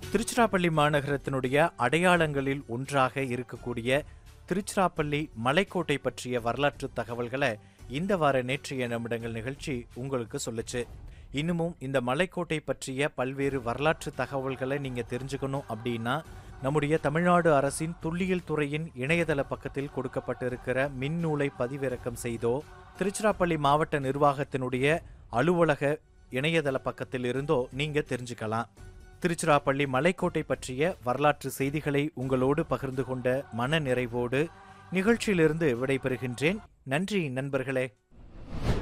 திருச்சிராப்பள்ளி மாநகரத்தினுடைய அடையாளங்களில் ஒன்றாக இருக்கக்கூடிய திருச்சிராப்பள்ளி மலைக்கோட்டை பற்றிய வரலாற்று தகவல்களை இந்த வார நேற்றைய நிமிடங்கள் நிகழ்ச்சி உங்களுக்கு சொல்லுச்சு இன்னமும் இந்த மலைக்கோட்டை பற்றிய பல்வேறு வரலாற்று தகவல்களை நீங்க தெரிஞ்சுக்கணும் அப்படின்னா நம்முடைய தமிழ்நாடு அரசின் துல்லியல் துறையின் இணையதள பக்கத்தில் கொடுக்கப்பட்டிருக்கிற மின்னூலை பதிவிறக்கம் செய்தோ திருச்சிராப்பள்ளி மாவட்ட நிர்வாகத்தினுடைய அலுவலக இணையதள பக்கத்தில் இருந்தோ நீங்க தெரிஞ்சுக்கலாம் திருச்சிராப்பள்ளி மலைக்கோட்டை பற்றிய வரலாற்று செய்திகளை உங்களோடு பகிர்ந்து கொண்ட மன நிறைவோடு நிகழ்ச்சியிலிருந்து விடைபெறுகின்றேன் நன்றி நண்பர்களே